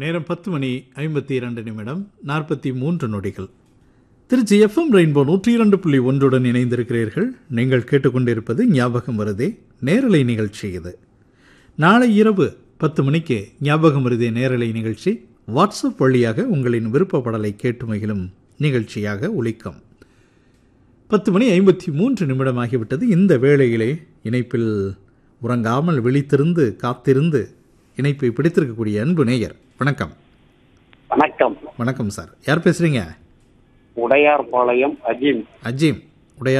நேரம் பத்து மணி ஐம்பத்தி இரண்டு நிமிடம் நாற்பத்தி மூன்று நொடிகள் திருச்சி எஃப்எம் ரெயின்போ நூற்றி இரண்டு புள்ளி ஒன்றுடன் இணைந்திருக்கிறீர்கள் நீங்கள் கேட்டுக்கொண்டிருப்பது ஞாபகம் வருதே நேரலை நிகழ்ச்சி இது நாளை இரவு பத்து மணிக்கு ஞாபகம் வருதே நேரலை நிகழ்ச்சி வாட்ஸ்அப் வழியாக உங்களின் விருப்பப்படலை கேட்டு மகிழும் நிகழ்ச்சியாக ஒலிக்கும் பத்து மணி ஐம்பத்தி மூன்று நிமிடம் ஆகிவிட்டது இந்த வேளையிலே இணைப்பில் உறங்காமல் விழித்திருந்து காத்திருந்து இணைப்பை பிடித்திருக்கக்கூடிய அன்பு நேயர் வணக்கம் வணக்கம் வணக்கம் சார் யார் பேசுறீங்க உடையார்பாளையம் அஜீம் அஜீம்